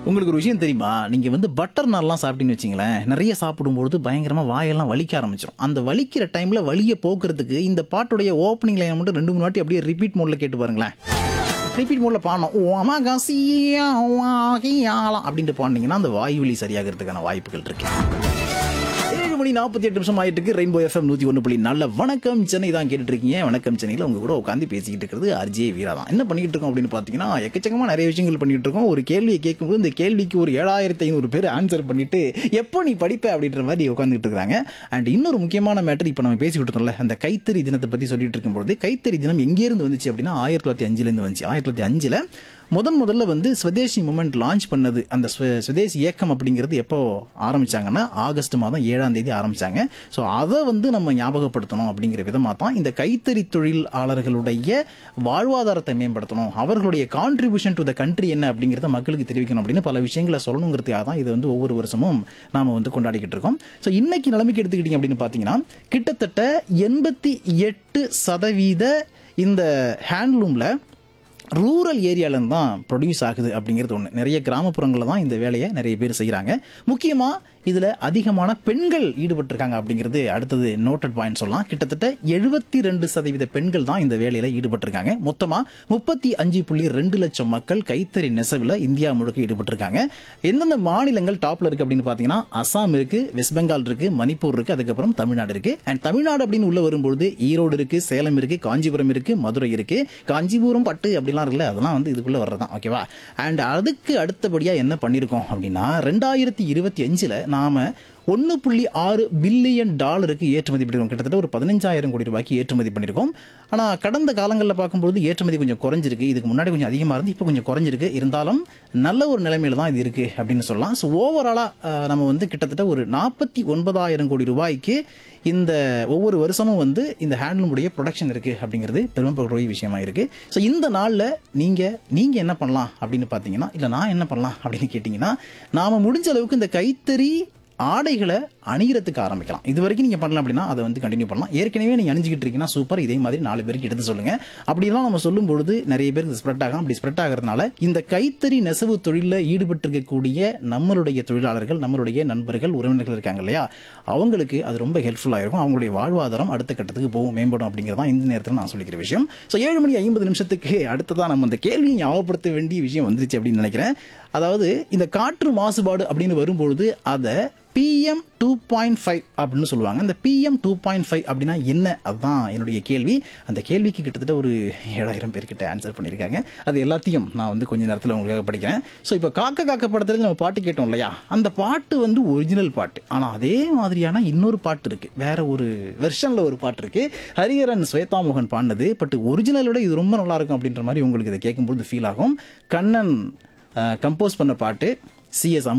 உங்களுக்கு ஒரு விஷயம் தெரியுமா நீங்க வந்து பட்டர் நான்லாம் சாப்பிட்டீங்கன்னு வச்சிங்களேன் நிறைய சாப்பிடும்பொழுது பயங்கரமா வாயெல்லாம் வலிக்க ஆரம்பிச்சிடும் அந்த வலிக்கிற டைம்ல வலியை போக்குறதுக்கு இந்த பாட்டுடைய ஓப்பனிங் லைன் மட்டும் ரெண்டு மூணு வாட்டி அப்படியே ரிப்பீட் மோட்ல கேட்டு பாருங்களேன் ரிப்பீட் மோட்ல பாடணும் ஓ அம்மா காசியா வாகியாலாம் அப்படின்ட்டு பாடினீங்கன்னா அந்த வாய் வலி சரியாகிறதுக்கான வாய்ப்புகள் இருக்கு ஏழு மணி நாற்பத்தி எட்டு நிமிஷம் ஆயிட்டு இருக்கு ரெயின்போ எஃப்எம் நூத்தி ஒன்று புள்ளி நல்ல வணக்கம் சென்னை தான் கேட்டுட்டு இருக்கீங்க வணக்கம் சென்னையில் உங்க கூட உட்காந்து பேசிக்கிட்டு இருக்கிறது அர்ஜே வீரா தான் என்ன பண்ணிட்டு இருக்கோம் அப்படின்னு பார்த்தீங்கன்னா எக்கச்சக்கமா நிறைய விஷயங்கள் பண்ணிட்டு இருக்கோம் ஒரு கேள்வியை கேட்கும்போது இந்த கேள்விக்கு ஒரு ஏழாயிரத்தி ஐநூறு பேர் ஆன்சர் பண்ணிட்டு எப்போ நீ படிப்ப அப்படின்ற மாதிரி உட்காந்துட்டு இருக்காங்க அண்ட் இன்னொரு முக்கியமான மேட்டர் இப்போ நம்ம பேசிக்கிட்டு இருக்கோம்ல அந்த கைத்தறி தினத்தை பத்தி சொல்லிட்டு இருக்கும்போது கைத்தறி தினம் எங்கேருந்து வந்துச்சு அப்படின்னா ஆயிரத்தி தொள்ளாயிரத்தி அஞ்சுலேருந்து வந்துச்சு ஆயிரத்தி தொள்ளாயிரத்தி அஞ்சுல முதன் முதல்ல வந்து ஸ்வதேசி மூமெண்ட் லான்ச் பண்ணது அந்த ஸ்வ- சுதேசி இயக்கம் அப்படிங்கிறது எப்போ ஆரம்பிச்சாங்கன்னா ஆகஸ்ட் மாதம் ஏழாம் தேதி ஆரம்பிச்சாங்க ஸோ அதை வந்து நம்ம ஞாபகப்படுத்தணும் அப்படிங்கிற விதமாக தான் இந்த கைத்தறி தொழிலாளர்களுடைய வாழ்வாதாரத்தை மேம்படுத்தணும் அவர்களுடைய கான்ட்ரிபியூஷன் டு த கண்ட்ரி என்ன அப்படிங்கிறத மக்களுக்கு தெரிவிக்கணும் அப்படின்னு பல விஷயங்களை சொல்லணுங்கிறதுக்காக தான் இது வந்து ஒவ்வொரு வருஷமும் நாம வந்து கொண்டாடிக்கிட்டு இருக்கோம் ஸோ இன்னைக்கு நிலைமைக்கு எடுத்துக்கிட்டீங்க அப்படின்னு பார்த்தீங்கன்னா கிட்டத்தட்ட எண்பத்தி எட்டு சதவீத இந்த ஹேண்ட்லூமில் ரூரல் ஏரியாவிலேருந்து தான் ப்ரொடியூஸ் ஆகுது அப்படிங்கிறது ஒன்று நிறைய கிராமப்புறங்களில் தான் இந்த வேலையை நிறைய பேர் செய்கிறாங்க முக்கியமாக இதில் அதிகமான பெண்கள் ஈடுபட்டிருக்காங்க அப்படிங்கிறது அடுத்தது நோட்டட் பாயிண்ட் சொல்லலாம் கிட்டத்தட்ட எழுபத்தி ரெண்டு சதவீத பெண்கள் தான் இந்த வேலையில் ஈடுபட்டிருக்காங்க மொத்தமாக முப்பத்தி அஞ்சு புள்ளி ரெண்டு லட்சம் மக்கள் கைத்தறி நெசவில் இந்தியா முழுக்க ஈடுபட்டிருக்காங்க எந்தெந்த மாநிலங்கள் டாப்ல இருக்கு அப்படின்னு பார்த்தீங்கன்னா அசாம் இருக்கு வெஸ்ட் பெங்கால் இருக்கு மணிப்பூர் இருக்கு அதுக்கப்புறம் தமிழ்நாடு இருக்கு அண்ட் தமிழ்நாடு அப்படின்னு உள்ள வரும்பொழுது ஈரோடு இருக்கு சேலம் இருக்கு காஞ்சிபுரம் இருக்கு மதுரை இருக்கு காஞ்சிபுரம் பட்டு அப்படிலாம் இருக்குல்ல அதெல்லாம் வந்து இதுக்குள்ள வர்றதான் ஓகேவா அண்ட் அதுக்கு அடுத்தபடியா என்ன பண்ணியிருக்கோம் அப்படின்னா ரெண்டாயிரத்தி இருபத்தி அஞ்சுல நாம ஒன்று புள்ளி ஆறு பில்லியன் டாலருக்கு ஏற்றுமதி பண்ணிருக்கோம் கிட்டத்தட்ட ஒரு பதினஞ்சாயிரம் கோடி ரூபாய்க்கு ஏற்றுமதி பண்ணியிருக்கோம் ஆனால் கடந்த காலங்களில் பார்க்கும்போது ஏற்றுமதி கொஞ்சம் குறைஞ்சிருக்கு இதுக்கு முன்னாடி கொஞ்சம் அதிகமாக இருந்து இப்போ கொஞ்சம் குறைஞ்சிருக்கு இருந்தாலும் நல்ல ஒரு நிலைமையில தான் இது இருக்கு அப்படின்னு சொல்லலாம் ஸோ ஓவராலாக நம்ம வந்து கிட்டத்தட்ட ஒரு நாற்பத்தி ஒன்பதாயிரம் கோடி ரூபாய்க்கு இந்த ஒவ்வொரு வருஷமும் வந்து இந்த ஹேண்ட்லூமுடைய ப்ரொடக்ஷன் இருக்கு அப்படிங்கிறது பெருமைப்படக்கூடிய விஷயமா இருக்கு ஸோ இந்த நாளில் நீங்க நீங்க என்ன பண்ணலாம் அப்படின்னு பார்த்தீங்கன்னா இல்லை நான் என்ன பண்ணலாம் அப்படின்னு கேட்டிங்கன்னா நாம முடிஞ்ச அளவுக்கு இந்த கைத்தறி ஆடைகளை அணிகிறதுக்கு ஆரம்பிக்கலாம் இது வரைக்கும் நீங்கள் பண்ணலாம் அப்படின்னா அதை வந்து கண்டினியூ பண்ணலாம் ஏற்கனவே நீங்கள் அணிஞ்சிக்கிட்டு இருக்கீங்கன்னா சூப்பர் இதே மாதிரி நாலு பேருக்கு எடுத்து சொல்லுங்க அப்படிலாம் நம்ம சொல்லும் பொழுது நிறைய பேருக்கு ஸ்ப்ரெட் ஆகும் அப்படி ஸ்ப்ரெட் ஆகிறதுனால இந்த கைத்தறி நெசவு தொழிலில் ஈடுபட்டிருக்கக்கூடிய நம்மளுடைய தொழிலாளர்கள் நம்மளுடைய நண்பர்கள் உறவினர்கள் இருக்காங்க இல்லையா அவங்களுக்கு அது ரொம்ப ஹெல்ப்ஃபுல்லாக இருக்கும் அவங்களுடைய வாழ்வாதாரம் அடுத்த கட்டத்துக்கு போகும் மேம்படும் அப்படிங்கிறது தான் இந்த நேரத்தில் நான் சொல்லிக்கிற விஷயம் ஸோ ஏழு மணி ஐம்பது நிமிஷத்துக்கு அடுத்ததான் நம்ம அந்த கேள்வியை ஞாபகப்படுத்த வேண்டிய விஷயம் வந்துருச்சு அப்படின்னு நினைக்கிறேன் அதாவது இந்த காற்று மாசுபாடு அப்படின்னு வரும்பொழுது அதை பிஎம் டூ பாயிண்ட் ஃபைவ் அப்படின்னு சொல்லுவாங்க இந்த பிஎம் டூ பாயிண்ட் ஃபைவ் அப்படின்னா என்ன அதுதான் என்னுடைய கேள்வி அந்த கேள்விக்கு கிட்டத்தட்ட ஒரு ஏழாயிரம் பேர்கிட்ட ஆன்சர் பண்ணியிருக்காங்க அது எல்லாத்தையும் நான் வந்து கொஞ்ச நேரத்தில் உங்களுக்காக படிக்கிறேன் ஸோ இப்போ காக்க காக்க படத்துல நம்ம பாட்டு கேட்டோம் இல்லையா அந்த பாட்டு வந்து ஒரிஜினல் பாட்டு ஆனால் அதே மாதிரியான இன்னொரு பாட்டு இருக்கு வேற ஒரு வெர்ஷனில் ஒரு பாட்டு இருக்கு ஹரிஹரன் ஸ்வேதா மோகன் பாடினது பட் ஒரிஜினலோட இது ரொம்ப நல்லா இருக்கும் அப்படின்ற மாதிரி உங்களுக்கு இதை கேட்கும்போது ஃபீல் ஆகும் கண்ணன் கம்போஸ் பண்ண பாட்டு சிஎஸ்